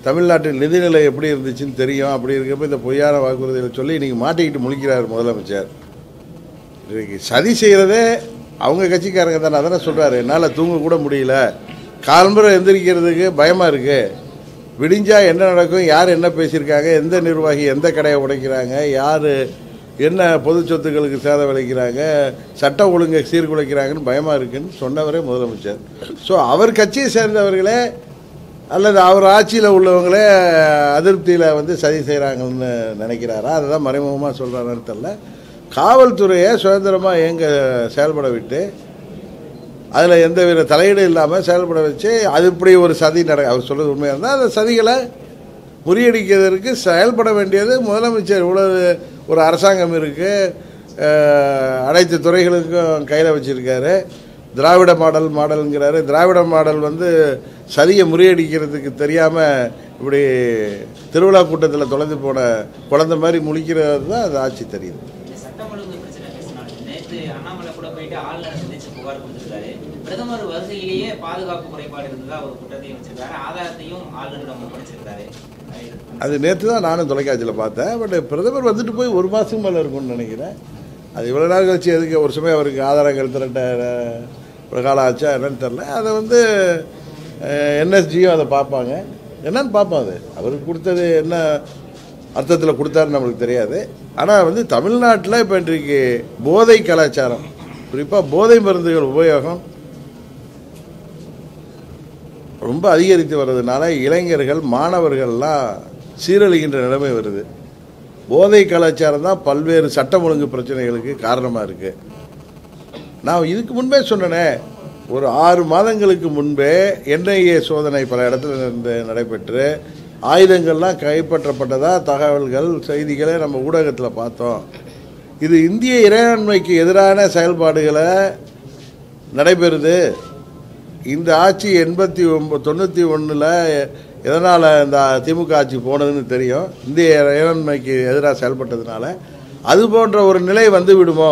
தமிழ்நாட்டின் நிதிநிலை எப்படி இருந்துச்சுன்னு தெரியும் அப்படி இருக்கப்ப இந்த பொய்யான வாக்குறுதிகளை சொல்லி இன்னைக்கு மாட்டிக்கிட்டு முழிக்கிறார் முதலமைச்சர் இன்னைக்கு சதி செய்கிறதே அவங்க கட்சிக்காரங்க தானே அதானே சொல்கிறாரு என்னால் தூங்க கூட முடியல காலம்புரை எந்திரிக்கிறதுக்கு பயமாக இருக்குது விடிஞ்சா என்ன நடக்கும் யார் என்ன பேசியிருக்காங்க எந்த நிர்வாகி எந்த கடையை உடைக்கிறாங்க யார் என்ன பொது சொத்துக்களுக்கு சேதம் விளைக்கிறாங்க சட்ட ஒழுங்கை சீர்குலைக்கிறாங்கன்னு பயமாக இருக்குன்னு சொன்னவரே முதலமைச்சர் ஸோ அவர் கட்சியை சேர்ந்தவர்களே அல்லது அவர் ஆட்சியில் உள்ளவங்களே அதிருப்தியில் வந்து சதி செய்கிறாங்கன்னு நினைக்கிறாரா அதை தான் மறைமுகமாக சொல்கிறாரான்னு தெரில காவல்துறையை சுதந்திரமாக எங்கே செயல்பட விட்டு அதில் எந்த வித தலையீடு இல்லாமல் செயல்பட வச்சு அது இப்படி ஒரு சதி நட அவர் சொல்கிறது உண்மையாக இருந்தால் அந்த சதிகளை முறியடிக்கிறதற்கு செயல்பட வேண்டியது முதலமைச்சர் இவ்வளவு ஒரு அரசாங்கம் இருக்குது அனைத்து துறைகளுக்கும் கையில் வச்சுருக்காரு திராவிட மாடல் மாடலுங்கிறாரு திராவிட மாடல் வந்து சதியை முறியடிக்கிறதுக்கு தெரியாமல் இப்படி திருவிழா கூட்டத்தில் தொலைந்து போன குழந்தை மாதிரி முழிக்கிறது தான் அது ஆட்சி தெரியுது இந்த சட்டம் ஒழுங்கு பிரச்சனை பேசினாலும் நேற்று அண்ணாமலை கூட போயிட்டு ஆளுநரை சந்திச்சு புகார் கொடுத்திருக்காரு பிரதமர் வருகையிலேயே பாதுகாப்பு குறைபாடு இருந்ததா ஒரு குற்றத்தையும் வச்சிருக்காரு ஆதாரத்தையும் ஆளுநரிடம் ஒப்படைச்சிருக்காரு அது நேற்று தான் நானும் தொலைக்காட்சியில் பார்த்தேன் பட் பிரதமர் வந்துட்டு போய் ஒரு மாதத்துக்கு மேலே இருக்கும்னு நினைக்கிறேன் அது இவ்வளோ நாள் கழிச்சு எதுக்கு ஒரு சமயம் அவருக்கு ஆதாரங்கள் திரட்ட அஹ், ஒரு காலம் ஆச்சா என்னன்னு தெரில அதை வந்து என்எஸ்ஜியும் அதை பார்ப்பாங்க என்னன்னு பார்ப்போம் அது அவருக்கு கொடுத்தது என்ன அர்த்தத்தில் கொடுத்தாருன்னு நம்மளுக்கு தெரியாது ஆனால் வந்து தமிழ்நாட்டில் இப்போ இன்றைக்கு போதை கலாச்சாரம் குறிப்பாக போதை மருந்துகள் உபயோகம் ரொம்ப அதிகரித்து வர்றதுனால இளைஞர்கள் மாணவர்கள்லாம் சீரழிகின்ற நிலைமை வருது போதை கலாச்சாரம் தான் பல்வேறு சட்டம் ஒழுங்கு பிரச்சனைகளுக்கு காரணமாக இருக்கு நான் இதுக்கு முன்பே சொன்னனே ஒரு ஆறு மாதங்களுக்கு முன்பே என்ஐஏ சோதனை பல இடத்துல இருந்து நடைபெற்று ஆயுதங்கள்லாம் கைப்பற்றப்பட்டதா தகவல்கள் செய்திகளை நம்ம ஊடகத்தில் பார்த்தோம் இது இந்திய இறையாண்மைக்கு எதிரான செயல்பாடுகளை நடைபெறுது இந்த ஆட்சி எண்பத்தி ஒன்பது தொண்ணூற்றி ஒன்றில் எதனால் இந்த திமுக ஆட்சி போனதுன்னு தெரியும் இந்திய இறையாண்மைக்கு எதிராக செயல்பட்டதுனால அது போன்ற ஒரு நிலை வந்து விடுமோ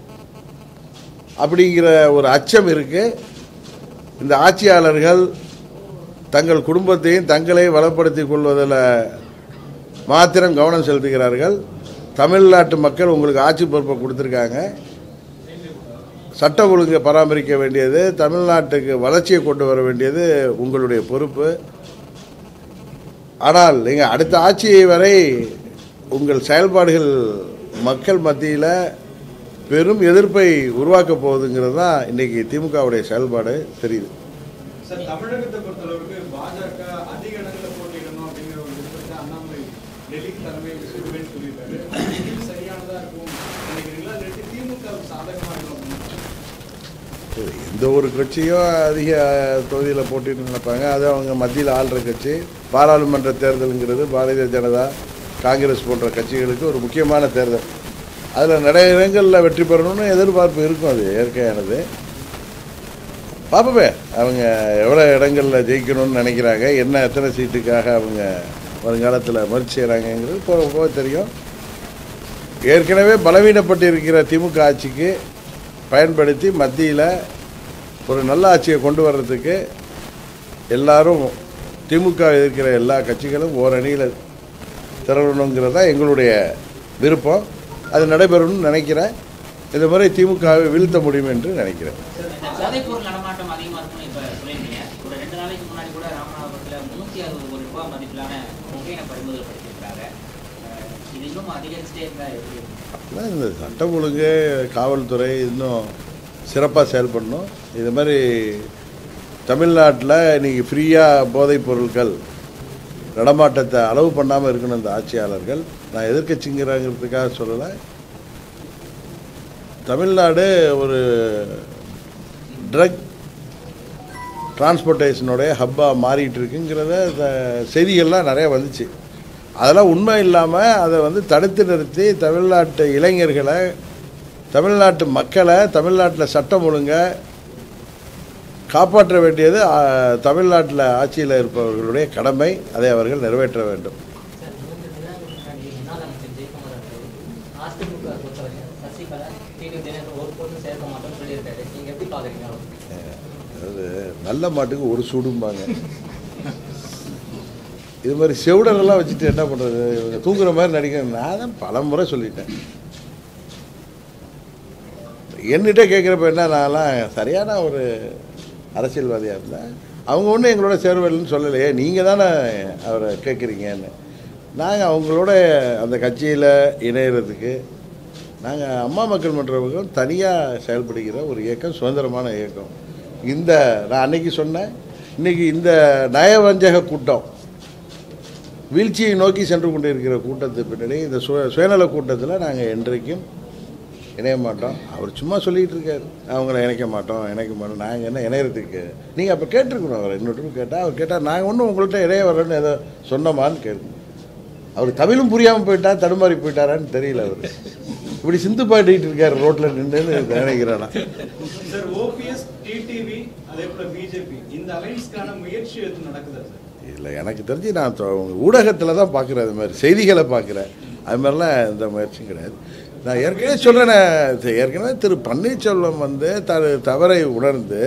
அப்படிங்கிற ஒரு அச்சம் இருக்கு இந்த ஆட்சியாளர்கள் தங்கள் குடும்பத்தையும் தங்களையும் வளப்படுத்திக் கொள்வதில் மாத்திரம் கவனம் செலுத்துகிறார்கள் தமிழ்நாட்டு மக்கள் உங்களுக்கு ஆட்சி பொறுப்பை கொடுத்துருக்காங்க சட்ட ஒழுங்கை பராமரிக்க வேண்டியது தமிழ்நாட்டுக்கு வளர்ச்சியை கொண்டு வர வேண்டியது உங்களுடைய பொறுப்பு ஆனால் நீங்கள் அடுத்த ஆட்சி வரை உங்கள் செயல்பாடுகள் மக்கள் மத்தியில் பெரும் எதிர்ப்பை உருவாக்க போகுதுங்கிறது தான் இன்னைக்கு திமுகவுடைய செயல்பாடு தெரியுது சார் தமிழகத்தை பொறுத்தளவுக்கு பாஜக அதிக இடங்களில் போட்டியிடணும் அப்படிங்கிற ஒரு விருப்பத்தை அண்ணாமலை டெல்லிக்கு தலைமை விசுவேன்னு சொல்லியிருக்காரு இது சரியானதா இருக்கும் நினைக்கிறீங்களா இல்லாட்டி திமுக சாதகமா இருக்கும் அப்படின்னு எந்த ஒரு கட்சியும் அதிக தொகுதியில் போட்டிட்டு நினைப்பாங்க அது அவங்க மத்தியில் ஆள்ற கட்சி பாராளுமன்ற தேர்தலுங்கிறது பாரதிய ஜனதா காங்கிரஸ் போன்ற கட்சிகளுக்கு ஒரு முக்கியமான தேர்தல் அதில் நிறைய இடங்களில் வெற்றி பெறணும்னு எதிர்பார்ப்பு இருக்கும் அது இயற்கையானது பார்ப்போமே அவங்க எவ்வளோ இடங்களில் ஜெயிக்கணும்னு நினைக்கிறாங்க என்ன எத்தனை சீட்டுக்காக அவங்க வருங்காலத்தில் முயற்சி செய்கிறாங்கங்கிறது போக போக தெரியும் ஏற்கனவே பலவீனப்பட்டிருக்கிற திமுக ஆட்சிக்கு பயன்படுத்தி மத்தியில் ஒரு நல்ல ஆட்சியை கொண்டு வர்றதுக்கு எல்லாரும் திமுக இருக்கிற எல்லா கட்சிகளும் ஓரணியில் திரளணுங்கிறது தான் எங்களுடைய விருப்பம் அது நடைபெறும்னு நினைக்கிறேன் இந்த முறை திமுகவை வீழ்த்த முடியும் என்று நினைக்கிறேன் இந்த போதைப்பொருள் நடமாட்டம் அதிகமா இருக்கும்னு இப்ப சொல்லியிருந்தீங்க ஒரு ரெண்டு நாளைக்கு முன்னாடி கூட ராமநாதபுரத்துல முன்னூத்தி அறுபது கோடி ரூபாய் மதிப்பிலான கொகைனை பறிமுதல் படுத்தியிருக்காங்க அஹ் இது இன்னும் அதிகரிச்சுட்டே இருந்தா எப்படி இருக்கும்? அதான் இந்த சட்டம் ஒழுங்கு காவல்துறை இன்னும் சிறப்பாக செயல்படணும் இது மாதிரி தமிழ்நாட்டில் இன்னைக்கு ஃப்ரீயாக போதைப் பொருட்கள் நடமாட்டத்தை அளவு பண்ணாமல் இருக்கணும் இந்த ஆட்சியாளர்கள் நான் எதிர்க்கட்சிங்கிறாங்கிறதுக்காக சொல்லலை தமிழ்நாடு ஒரு ட்ரக் டிரான்ஸ்போர்ட்டேஷனுடைய ஹப்பாக மாறிட்டு இருக்குங்கிறத த- செய்திகள்லாம் நிறைய வந்துச்சு அதெல்லாம் உண்மை இல்லாமல் அதை வந்து தடுத்து நிறுத்தி தமிழ்நாட்டு இளைஞர்களை தமிழ்நாட்டு மக்களை தமிழ்நாட்டில் சட்டம் ஒழுங்க காப்பாற்ற வேண்டியது ஆ, தமிழ்நாட்டில் ஆட்சியில் இருப்பவர்களுடைய கடமை அதை அவர்கள் நிறைவேற்ற வேண்டும் சார் மூன்று தினங்களுக்கு முன்னாடி முன்னாள் அமைச்சர் ஜெயக்குமார் அவர்கள் அதிமுக பொறுத்தவரைக்கும் சசிகலா டிடி தினகரன் ஒரு பொருளும் சேர்க்க மாட்டோம்னு சொல்லியிருக்காரு நீங்க எப்படி பாக்குறீங்க அதாவது நல்ல மாட்டுக்கு ஒரு சூடும்பாங்க இது மாதிரி செவிடரெல்லாம் வச்சுட்டு என்ன பண்ணுறது இவங்க தூங்குற மாதிரி நடிக்க நான் தான் பல முறை சொல்லிட்டேன் என்கிட்ட கேட்குறப்ப என்ன நான்லாம் சரியான ஒரு அரசியல்வாதியாக இருந்தேன் அவங்க ஒன்றும் எங்களோட சேருவல்னு சொல்லலையே நீங்கள் தானே அவரை கேட்குறீங்கன்னு நாங்கள் அவங்களோட அந்த கட்சியில் இணையிறதுக்கு நாங்கள் அம்மா மக்கள் மன்றவர்கள் தனியாக செயல்படுகிற ஒரு இயக்கம் சுதந்திரமான இயக்கம் இந்த நான் அன்னைக்கு சொன்னேன் இன்னைக்கு இந்த நயவஞ்சக கூட்டம் வீழ்ச்சியை நோக்கி சென்று கொண்டிருக்கிற கூட்டத்துக்கு பின்னாடி இந்த சுய சுயநல கூட்டத்தில் நாங்கள் என்றைக்கும் இணைய மாட்டோம் அவர் சும்மா சொல்லிகிட்டு இருக்காரு அவங்கள இணைக்க மாட்டோம் இணைக்க மாட்டோம் நாங்கள் என்ன இணையறதுக்கு நீங்கள் அப்போ கேட்டிருக்கணும் அவர் இன்னொரு கேட்டால் அவர் கேட்டால் நாங்கள் ஒன்றும் உங்கள்கிட்ட இணைய வரோன்னு ஏதோ சொன்னோமான்னு கேட்கணும் அவர் தமிழும் புரியாமல் போயிட்டா தடுமாறி போயிட்டாரான்னு தெரியல அவர் இப்படி சிந்து பாடிட்டு இருக்காரு ரோட்டில் நின்றுன்னு நினைக்கிறேன் நான் சார் ஓபிஎஸ் டிடிவி அதே போல பிஜேபி இந்த அலைன்ஸ்க்கான முயற்சி எதுவும் நடக்குதா சார் இல்லை எனக்கு தெரிஞ்சு நான் ஊடகத்தில் தான் பார்க்குறேன் அது மாதிரி செய்திகளை பார்க்குறேன் அது மாதிரிலாம் எந்த முயற்சியும் கிடையாது நான் ஏற்கனவே சொல்கிறேனே ஏற்கனவே திரு பன்னீர்செல்வம் வந்து தரு தவறை உணர்ந்து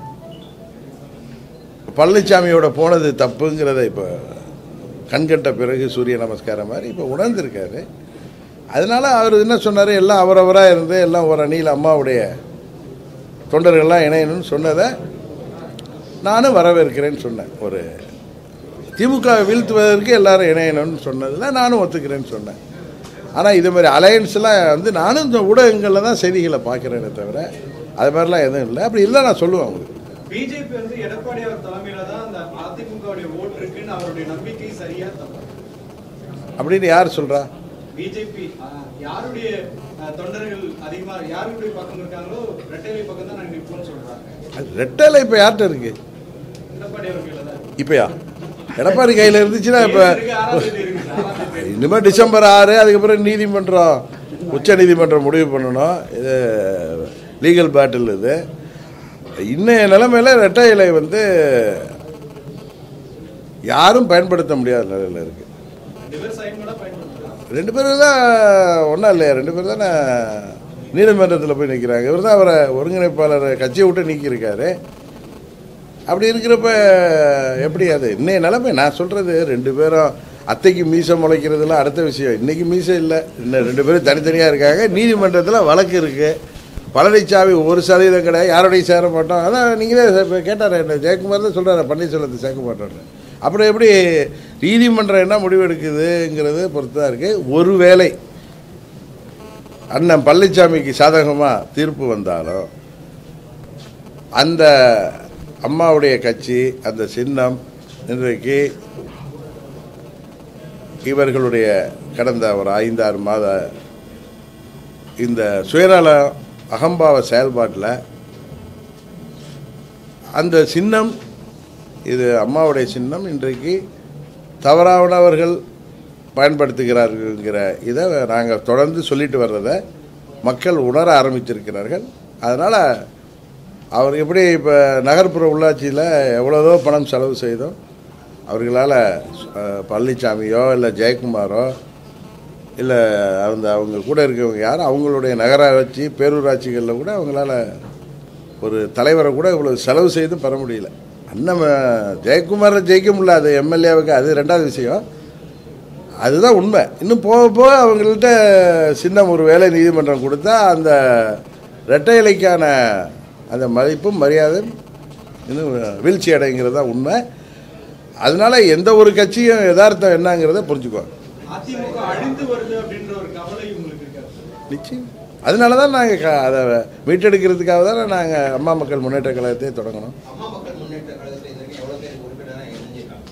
பழனிசாமியோட போனது தப்புங்கிறத இப்போ கண்கட்ட பிறகு சூரிய நமஸ்காரம் மாதிரி இப்போ உணர்ந்திருக்காரு அதனால அவர் என்ன சொன்னார் எல்லாம் அவரவராக இருந்து எல்லாம் ஒரு அணியில் அம்மாவுடைய தொண்டர்கள்லாம் இணையணும்னு சொன்னதை நானும் வரவேற்கிறேன்னு சொன்னேன் ஒரு திமுக வீழ்த்துவதற்கு எல்லாரும் இணையணும்னு சொன்னதில் நானும் ஒத்துக்கிறேன்னு சொன்னேன் ஆனால் இது மாதிரி அலையன்ஸ்லாம் வந்து நானும் இந்த ஊடகங்களில் தான் செய்திகளை பார்க்குறேனே தவிர அது மாதிரிலாம் எதுவும் இல்லை அப்படி இல்லை நான் சொல்லுவேன் உங்களுக்கு பிஜேபி வந்து எடப்பாடி அவர் தலைமையில தான் அந்த அதிமுகவுடைய ஓட்டு இருக்குன்னு அவருடைய நம்பிக்கை சரியா தப்பா அப்படின்னு யார் சொல்கிறா பிஜேபி யாருடைய அஹ், தொண்டர்கள் அதிகமா யாருடைய பக்கம் இருக்காங்களோ ரெட்டைலை பக்கம் தான் நாங்க நிற்போம்னு சொல்றாங்க அது ரெட்டையில் இப்போ யார்கிட்ட இருக்குது எடப்பாடி அவர்கள் தான் இப்போயா எடப்பாடி கையில் இருந்துச்சுன்னா இப்போ இருக்கு, ஆறாம் தேதி இருக்கு சார், ஆறாம் தேதி. இனிமேல் டிசம்பர் ஆறு அதுக்கப்புறம் நீதிமன்றம் உச்ச நீதிமன்றம் முடிவு பண்ணணும் இது லீகல் பேட்டில் இது இன்னைய நிலைமையில் ரெட்டை இலை வந்து யாரும் பயன்படுத்த முடியாத நிலையில் இருக்குது விவசாயம் கூட பயன்படுத்துறாங்க ரெண்டு பேரும் தான் ஒன்றும் இல்லையா ரெண்டு பேரும் தானே நீதிமன்றத்தில் போய் நிற்கிறாங்க இவர் தான் அவரை ஒருங்கிணைப்பாளர் கட்சியை விட்டு நீக்கியிருக்காரு அப்படி இருக்கிறப்ப எப்படி அது இன்னைய நிலைமை நான் சொல்கிறது ரெண்டு பேரும் அத்தைக்கு மீசை முளைக்கிறதுலாம் அடுத்த விஷயம் இன்னைக்கு மீசை இல்லை இன்னும் ரெண்டு பேரும் தனித்தனியாக இருக்காங்க நீதிமன்றத்தில் வழக்கு இருக்குது பழனிசாமி ஒரு சதவீதம் கிடையாது யாரோடையும் சேர மாட்டோம் அதான் நீங்களே இப்போ கேட்டார் என்ன ஜெயக்குமார் தான் சொல்கிறார் பன்னீர்செல்வத்தை சேர்க்க மாட்டோன்னு அப்புறம் எப்படி நீதிமன்றம் என்ன முடிவு எடுக்குதுங்கிறது பொறுத்து தான் இருக்குது ஒருவேளை அண்ணன் பழனிசாமிக்கு சாதகமாக தீர்ப்பு வந்தாலும் அந்த அம்மாவுடைய கட்சி அந்த சின்னம் இன்றைக்கு இவர்களுடைய கடந்த ஒரு ஐந்தாறு மாத இந்த சுயநல அகம்பாவ செயல்பாட்டில் அந்த சின்னம் இது அம்மாவுடைய சின்னம் இன்றைக்கு தவறானவர்கள் பயன்படுத்துகிறார்கள்ங்கிற இதை நாங்கள் தொடர்ந்து சொல்லிட்டு வர்றதை மக்கள் உணர ஆரம்பிச்சிருக்கிறார்கள் அதனால் அவர் எப்படி இப்போ நகர்ப்புற உள்ளாட்சியில் எவ்வளோதோ பணம் செலவு செய்தோம் அவர்களால் அஹ், பழனிசாமியோ இல்லை ஜெயக்குமாரோ இல்லை அந்த அவங்க கூட இருக்கவங்க யாரும் அவங்களுடைய நகராட்சி பேரூராட்சிகளில் கூட அவங்களால ஒரு தலைவரை கூட இவ்வளோ செலவு செய்து பெற முடியல அண்ணன் ஜெயக்குமாரை ஜெயிக்க முடியல அது எம்எல்ஏவுக்கு அது ரெண்டாவது விஷயம் அதுதான் உண்மை இன்னும் போக போக அவங்கள்ட்ட சின்னம் ஒரு வேலை நீதிமன்றம் கொடுத்தா அந்த இரட்டை இலைக்கான அந்த மதிப்பும் மரியாதையும் இன்னும் வீழ்ச்சி அடைங்கிறது தான் உண்மை அதனால எந்த ஒரு கட்சியும் யதார்த்தம் என்னங்கிறத புரிஞ்சுக்குவாங்க அதிமுக அழிந்து வருது அப்படின்ற ஒரு கவலை உங்களுக்கு இருக்காது நிச்சயம் அதனால தான் நாங்கள் அதை மீட்டெடுக்கிறதுக்காக தானே நாங்கள் அம்மா மக்கள் முன்னேற்ற கழகத்தை தொடங்கணும் அம்மா மக்கள் முன்னேற்ற கழகத்தில் இது வரைக்கும் எவ்வளவு பேர் உறுப்பினராக இணைஞ்சிருக்காங்க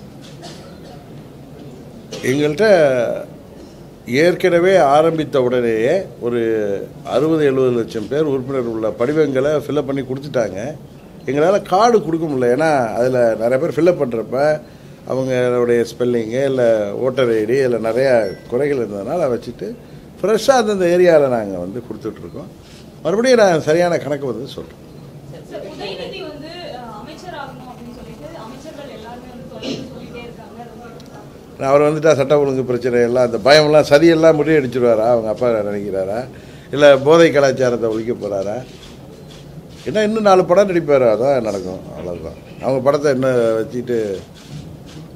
எங்கள்கிட்ட ஏற்கனவே ஆரம்பித்த உடனேயே ஒரு அறுபது எழுபது லட்சம் பேர் உறுப்பினர் உள்ள படிவங்களை ஃபில்அப் பண்ணி கொடுத்துட்டாங்க எங்களால் கார்டு கொடுக்க முடியல ஏன்னா அதில் நிறைய பேர் ஃபில்அப் பண்ணுறப்ப அவங்களுடைய ஸ்பெல்லிங்கு இல்லை ஓட்டர் ஐடி இல்லை நிறையா குறைகள் இருந்ததுனால அதை வச்சுட்டு ஃப்ரெஷ்ஷாக அந்தந்த ஏரியாவில் நாங்கள் வந்து கொடுத்துட்ருக்கோம் மறுபடியும் நான் சரியான கணக்கு வந்து சொல்கிறேன் சார், உதயநிதி வந்து அஹ், அமைச்சர் ஆகணும் அப்படின்னு சொல்லிட்டு அமைச்சர்கள் எல்லாருமே வந்து தொடர்ந்து சொல்லிட்டே இருக்காங்க அதை வந்து எப்படி அவர் வந்துட்டா சட்ட ஒழுங்கு பிரச்சனை எல்லாம் அந்த பயமெல்லாம் சதியெல்லாம் முறியடிச்சிருவாரா அவங்க அப்பா நினைக்கிறாரா இல்லை போதை கலாச்சாரத்தை ஒழிக்க போகிறாரா என்ன இன்னும் நாலு படம் நடிப்பார் அதான் நடக்கும் அவ்வளோதான் அவங்க படத்தை என்ன வச்சுட்டு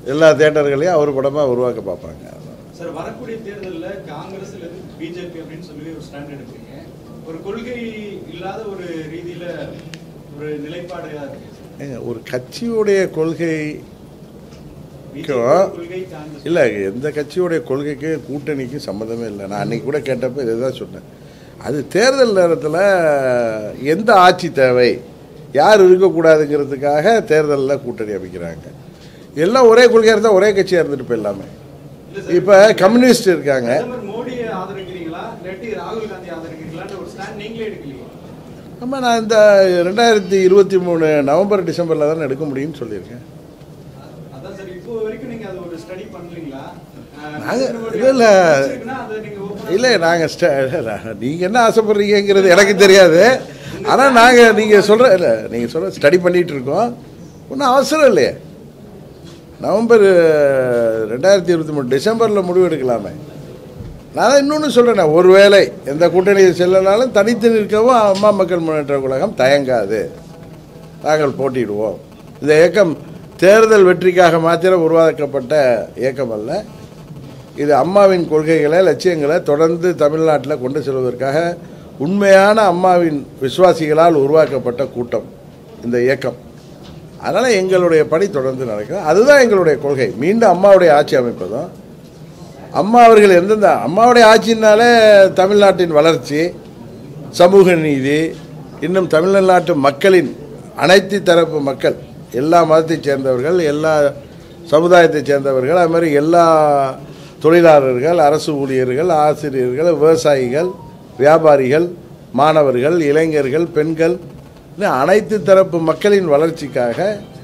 எல்லா தேட்டர்களையும் அவர் படமாக உருவாக்க பார்ப்பாங்க சார் வரக்கூடிய தேர்தல்ல காங்கிரஸ் அல்லது பிஜேபி அப்படின்னு சொல்லி ஒரு ஸ்டாண்ட் எடுப்பீங்க ஒரு கொள்கை இல்லாத ஒரு ரீதியில ஒரு நிலைப்பாடுயா இருக்கு ஏங்க, ஒரு கட்சியுடைய கொள்கை BJP கொள்கை காங்கிரஸ் இல்லை எந்த கட்சியுடைய கொள்கைக்கு கூட்டணிக்கு சம்மந்தமே இல்லை நான் அன்னைக்கு கூட கேட்டப்போ இதை தான் சொன்னேன் அது தேர்தல் நேரத்தில் எந்த ஆட்சி தேவை யார் இருக்கக்கூடாதுங்கிறதுக்காக தேர்தலில் கூட்டணி அமைக்கிறாங்க எல்லாம் ஒரே கொள்கையாக இருந்தால் ஒரே கட்சியாக இருந்துட்டு போயிடலாமே இல்ல சார், இப்போ கம்யூனிஸ்ட் இருக்காங்க பிரதமர் மோடியை ஆதரிக்கிறீங்களா இல்லாட்டி ராகுல் காந்தி ஆதரிக்கிறீங்களான்ற ஒரு ஸ்டாண்ட் நீங்களே எடுக்கலையே ஆமாம் நான் இந்த ரெண்டாயிரத்தி இருபத்தி மூணு நவம்பர் டிசம்பரில் தானே எடுக்க முடியும்னு சொல்லியிருக்கேன் அதான் சார் இப்போ வரைக்கும் நீங்க அது ஒரு ஸ்டடி பண்ணலீங்களா அஹ், நாங்க- பிரதமருடைய இல்ல, இல்ல. பிடிச்சிருக்குன்னா அதை நீங்க open ஆ- இல்லை நாங்கள் நீங்கள் என்ன ஆசைப்படுறீங்கிறது எனக்கு தெரியாது ஆனால் நாங்கள் நீங்கள் சொல்கிற இல்லை நீங்கள் சொல்கிற ஸ்டடி பண்ணிகிட்டு இருக்கோம் ஒன்றும் அவசரம் இல்லையே நவம்பர் ரெண்டாயிரத்தி இருபத்தி மூணு டிசம்பரில் முடிவு எடுக்கலாமே நான் தான் இன்னொன்று சொல்கிறேன் ஒருவேளை எந்த கூட்டணியில் செல்லனாலும் தனித்து நிற்கவும் அம்மா மக்கள் முன்னேற்ற கழகம் தயங்காது நாங்கள் போட்டியிடுவோம் இந்த இயக்கம் தேர்தல் வெற்றிக்காக மாத்திரம் உருவாக்கப்பட்ட இயக்கம் அல்ல இது அம்மாவின் கொள்கைகளை லட்சியங்களை தொடர்ந்து தமிழ்நாட்டில் கொண்டு செல்வதற்காக உண்மையான அம்மாவின் விசுவாசிகளால் உருவாக்கப்பட்ட கூட்டம் இந்த இயக்கம் அதனால் எங்களுடைய பணி தொடர்ந்து நடக்கும் அதுதான் எங்களுடைய கொள்கை மீண்டும் அம்மாவுடைய ஆட்சி அமைப்பதும் அம்மா அவர்கள் எந்தெந்த அம்மாவுடைய ஆட்சினாலே தமிழ்நாட்டின் வளர்ச்சி சமூக நீதி இன்னும் தமிழ்நாட்டு மக்களின் அனைத்து தரப்பு மக்கள் எல்லா மதத்தைச் சேர்ந்தவர்கள் எல்லா சமுதாயத்தைச் சேர்ந்தவர்கள் அது மாதிரி எல்லா தொழிலாளர்கள் அரசு ஊழியர்கள் ஆசிரியர்கள் விவசாயிகள் வியாபாரிகள் மாணவர்கள் இளைஞர்கள் பெண்கள் இன்னும் அனைத்து தரப்பு மக்களின் வளர்ச்சிக்காக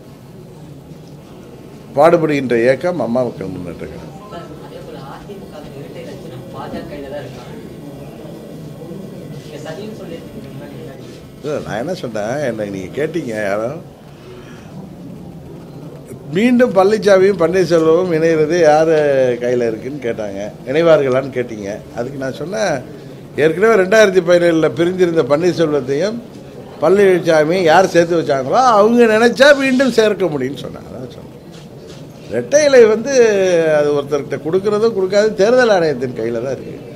பாடுபடுகின்ற இயக்கம் அம்மா மக்கள் முன்னேற்ற கழகம் சார், அதே போல அதிமுக வின் இரட்டை லட்சணம் பாஜக கையில தான் இருக்காங்க நீங்க சதின்னு சொல்லியிருக்கீங்க முன்னாடி முன்னாடி. இல்லை நான் என்ன சொன்னேன் என்னை நீங்கள் கேட்டீங்க யாரோ மீண்டும் பழனிசாமியும் பன்னீர்செல்வமும் இணைகிறது யார் கையில் இருக்குன்னு கேட்டாங்க இணைவார்களான்னு கேட்டீங்க அதுக்கு நான் சொன்னேன் ஏற்கனவே ரெண்டாயிரத்தி பதினேழில் பிரிந்திருந்த பன்னீர்செல்வத்தையும் பழனிசாமி யார் சேர்த்து வச்சாங்களோ அவங்க நினைச்சா மீண்டும் சேர்க்க முடியும்னு சொன்னேன் அதான் சொன்னேன் ரெட்டை இலை வந்து அது ஒருத்தர்கிட்ட கொடுக்கறதும் கொடுக்காது தேர்தல் ஆணையத்தின் கையில் தான் இருக்குது